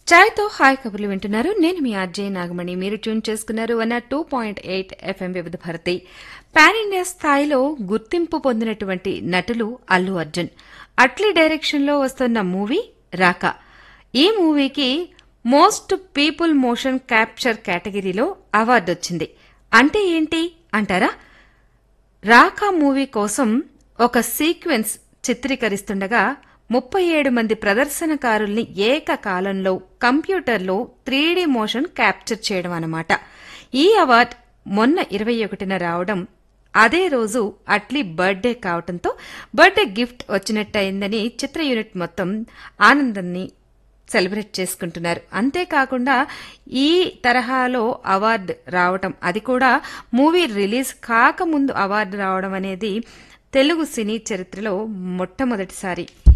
ఛాయ్తో hi కబుర్లు వింటున్నారు నేను మీ ఆర్జే నాగమణి మీరు ట్యూన్ చేసుకున్నారు అన్న టూ పాయింట్ ఎయిట్ ఎఫ్ఎం వివిధ భారతి పాన్ ఇండియా స్థాయిలో గుర్తింపు పొందినటువంటి నటులు అల్లు అర్జున్ అట్లీ డైరెక్షన్లో వస్తున్న మూవీ రాకా ఈ మూవీకి మోస్ట్ పీపుల్ మోషన్ క్యాప్చర్ కేటగిరీలో అవార్డు వచ్చింది అంటే ఏంటి అంటారా రాకా మూవీ కోసం ఒక సీక్వెన్స్ చిత్రీకరిస్తుండగా ముప్పై ఏడు మంది ప్రదర్శనకారుల్ని ఏకకాలంలో కంప్యూటర్లో త్రీడీ మోషన్ క్యాప్చర్ చేయడం అన్నమాట ఈ అవార్డ్ మొన్న ఇరవై ఒకటిన రావడం అదే రోజు అట్లీ బర్త్డే కావడంతో బర్త్డే గిఫ్ట్ వచ్చినట్టయిందని చిత్ర యూనిట్ మొత్తం ఆనందాన్ని సెలబ్రేట్ చేసుకుంటున్నారు అంతేకాకుండా ఈ తరహాలో అవార్డు రావటం అది కూడా మూవీ రిలీజ్ కాకముందు అవార్డు రావడం అనేది తెలుగు సినీ చరిత్రలో మొట్టమొదటిసారి